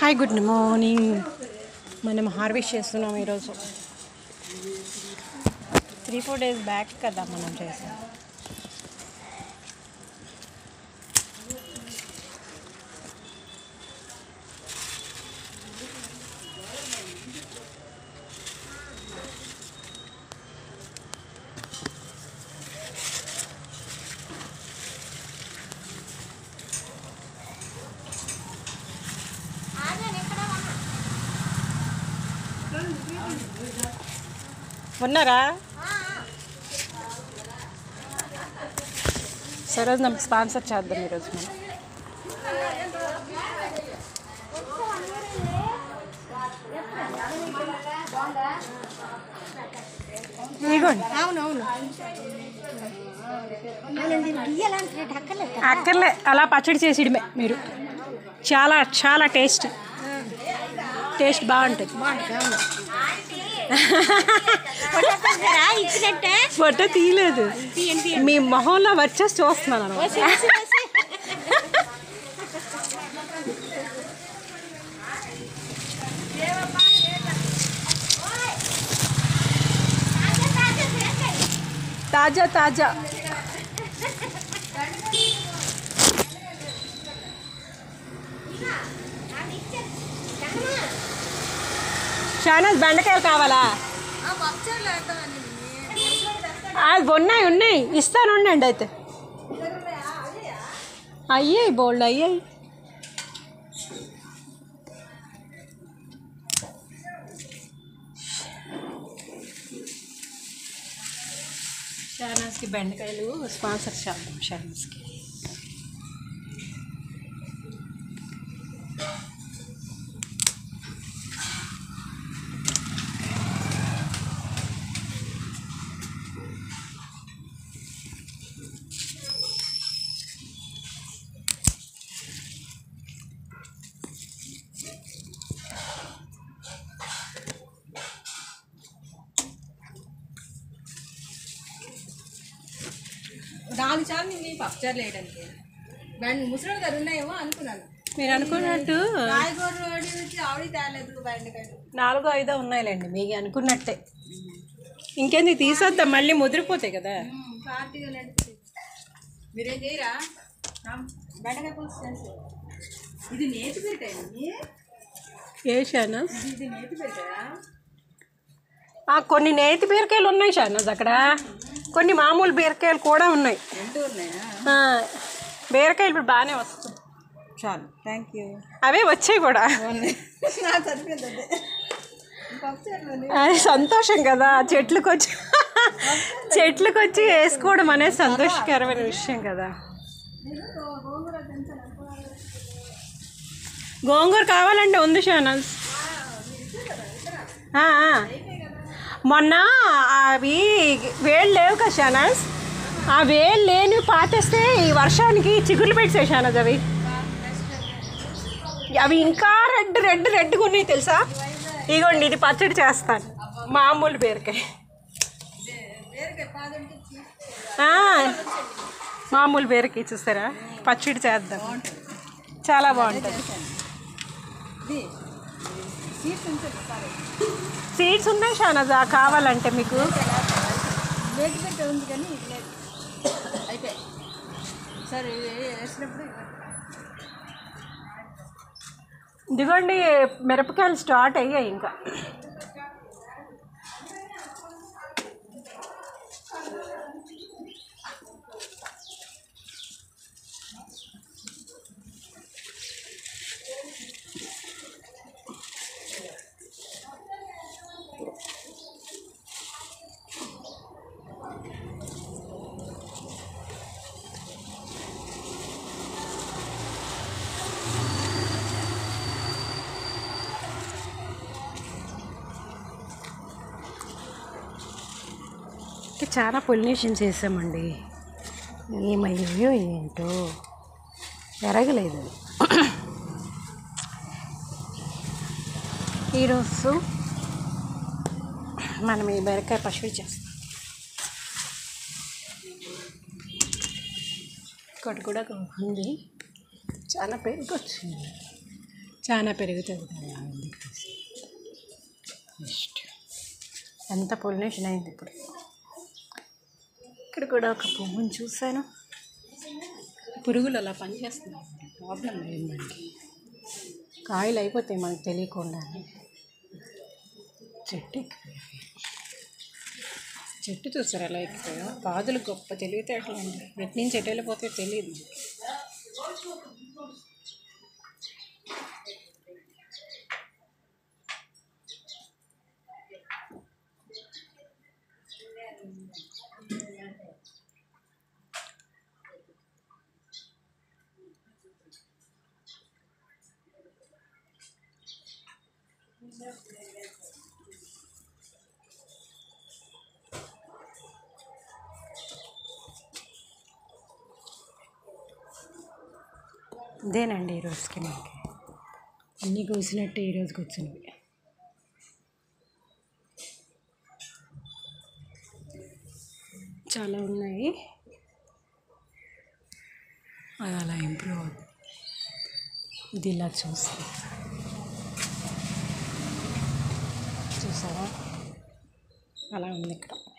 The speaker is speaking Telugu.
హాయ్ గుడ్ మార్నింగ్ మనం హార్వెస్ట్ చేస్తున్నాం ఈరోజు త్రీ ఫోర్ డేస్ బ్యాక్ కదా మనం చేసాం ఉన్నారా సరే నాకు స్పాన్సర్ చేద్దాం ఈరోజు మనం ఇదిగోండి అవునవును గీయాలంటే అక్కర్లేదు అక్కర్లే అలా పచ్చడి చేసిడమే మీరు చాలా చాలా టేస్ట్ టేస్ట్ బాగుంటుంది కదా ఇచ్చినట్టే ఫోటో తీయలేదు తీయండి మీ మొహంలో వచ్చేసి చూస్తున్నాను అనమాట తాజా తాజా షానాజ్ బెండకాయలు కావాలా అది ఉన్నాయి ఉన్నాయి ఇస్తాను ఉండండి అయితే అయ్యాయి బోల్డ్ అయ్యాయి షానాజ్కి బెండకాయలు స్పాన్సర్ చేద్దాం షానాజ్కి నాలుగు సార్లు నేను పప్పుచారు వేయడానికి బండి ముసలి గారు ఉన్నాయేమో అనుకున్నాను మీరు అనుకున్నట్టు కాయగూర వాడి వచ్చి ఆవిడ తేలేదు బెండకాయలు నాలుగో ఐదో ఉన్నాయిలేండి మీకు అనుకున్నట్టే ఇంకేంది తీసేద్దాం మళ్ళీ ముదిరిపోతాయి కదా పార్టీగా నడిపి మీరేం చేయరా రామ్, బెండకాయ పులుసు చేసి ఇది నేతి పెట్టాయి ఏ షానాజ్ ఇది నేతి పెట్టాయా ఆ, కొన్ని నేతి బీరకాయలు ఉన్నాయి షానాజ్ అక్కడ కొన్ని మామూలు బీరకాయలు కూడా ఉన్నాయి రెండు ఉన్నాయా ఆ, బీరకాయలు ఇప్పుడు బాగానే వస్తాయి చాలు థ్యాంక్ యూ అవే వచ్చాయి కూడా నా సరిపోయింది అదే పప్పుచారులోని అది సంతోషం కదా చెట్లకు వచ్చి చెట్లకు వచ్చి వేసుకోవడం అనేది సంతోషకరమైన విషయం కదా గోంగూర కావాలంటే ఉంది షానల్స్ ఆ, ఆ. మొన్న అవి వేళ్ళు లేవు కదా షానల్స్ ఆ వేళ్ళు లేని పాతేస్తే ఈ వర్షానికి చిగుర్లు పెట్టాయి షానజ్ అవి అవి ఇంకా రెడ్ రెడ్ రెడ్గా ఉన్నాయి తెలుసా ఇగోండి ఇది పచ్చడి చేస్తాను మామూలు బీరకాయ ఆ, మామూలు బీరకాయ చూస్తారా పచ్చడి చేద్దాం చాలా బాగుంటుంది ఇది సీట్ ఉంటుంది సరే సీడ్స్ ఉన్నాయి షానజా కావాలంటే మీకు నేతి పెట్టే ఉంది కానీ ఇది లేదు అయిపోయి సరే వేసినప్పుడు ఇవ్వండి. ఇదిగోండి మిరపకాయలు స్టార్ట్ అయ్యాయి ఇంకా ఇంకా చాలా పొలినేషన్ చేసామండి ఏమయ్యో ఏంటో ఎరగలేదు ఈరోజు మనం ఈ బెరకాయ పశువులు చేస్తాం ఇక్కడ కూడా ఉంది చాలా పెరుగు వచ్చింది చాలా పెరుగుతుంది కదా అందుకోసం. నెక్స్ట్ ఎంత పొలినేషన్ అయింది ఇప్పుడు ఇక్కడ కూడా ఒక పువ్వుని చూశాను పురుగులు అలా పనిచేస్తున్నాయి ప్రాబ్లం లేదు మనకి కాయలు అయిపోతాయి మనకు తెలియకుండా చెట్టు ఎక్కిపోయాయి. చెట్టు చూసారు ఎలా ఎక్కిపోయా పాదులు గొప్ప తెలివితేటలు అండి ఎటు నుంచి ఎటు వెళ్ళిపోతే తెలియదు ఇదేనండి ఈ రోజుకి మనకి అన్నీ కోసినట్టు ఈ రోజుకి వచ్చినవి చాలా ఉన్నాయి అది అలా ఇంప్రూవ్ అవుతుంది ఇది ఇలా చూస్తే చూసారా అలా ఉంది ఇక్కడ